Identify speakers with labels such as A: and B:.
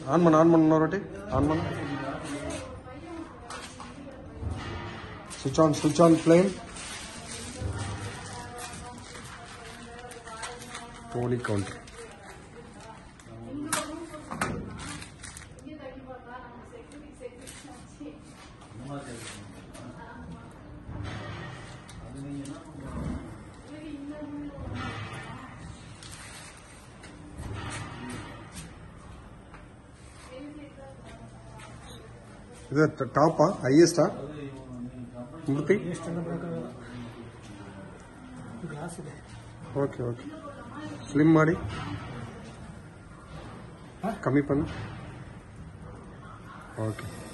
A: on பண்ண on பண்ண இன்னொரு வாட்டி ஆன் பண்ண switch on switch on flame போலி கவுண்டர் இது டாப்பா ಹೈಯೆಸ್ಟಾ ಮೂರ್ತಿ
B: ಎಷ್ಟೆಲ್ಲ ಬೇಕಾಗಲ್ಲ ಗ್ಲಾಸ್ ಇದೆ
A: ಓಕೆ ಓಕೆ ಸ್ಲಿಮ್ ಮಾಡಿ ಕಮ್ಮಿ ಪನ್ನು ಓಕೆ